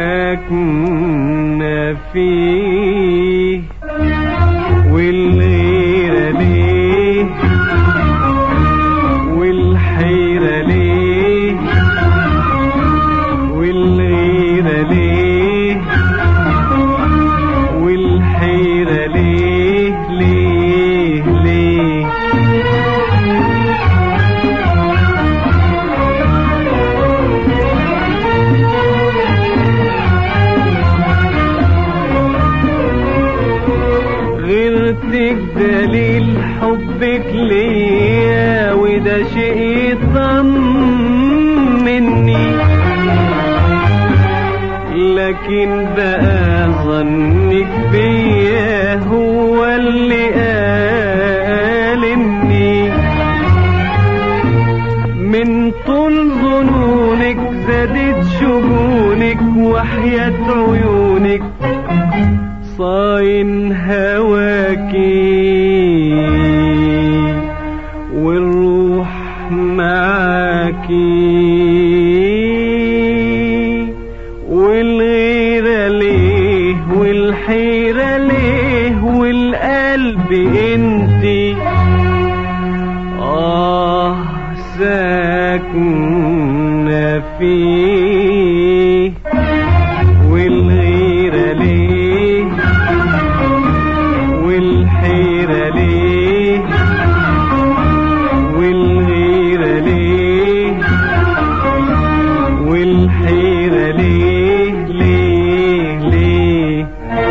ساكنة فيه والغيرة ليه والحيرة ليه والغيرة ليه والحيرة ليه ليه ليه غيرتك دليل حبك ليا وده شيء يطمني لكن بقى ظنك بيا هو اللي قالني من طول ظنونك زادت شجونك وحياة عيونك صاين هواكي والروح معاكي والغيرة ليه والحيرة ليه والقلب انتي آه ساكنة فيه والغيرة ليه والحيرة ليه والغيرة ليه والحيرة ليه ليه ليه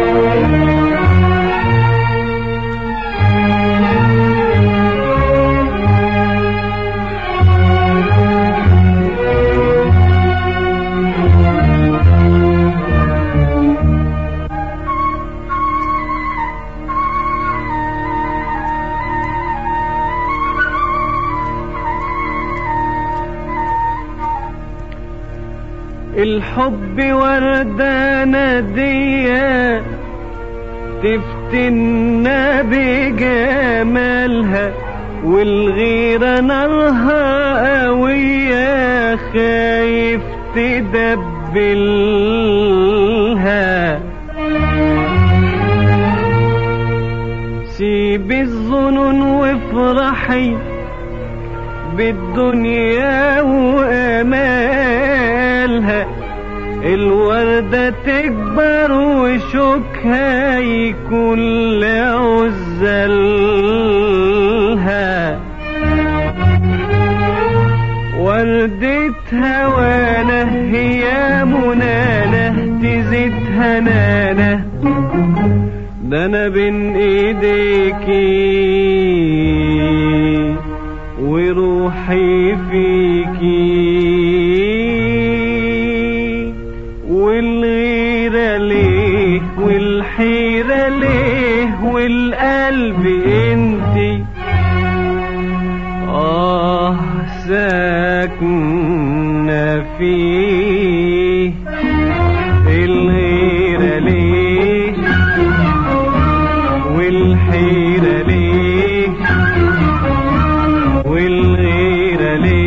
الحب وردة نادية تفتنا بجمالها والغيرة نارها قوية خايف تدبلها سيبي الظنون وافرحي بالدنيا وامالها الوردة تكبر وشوكها يكون لعزلها وردة هوانا هي منانة تزيد هنانة ده انا بين ايديكي وروحي فيكي والغيرة ليه والحيرة ليه والقلب انتي آه ساكنة فيه الغيرة ليه والحيرة ليه والغيرة ليه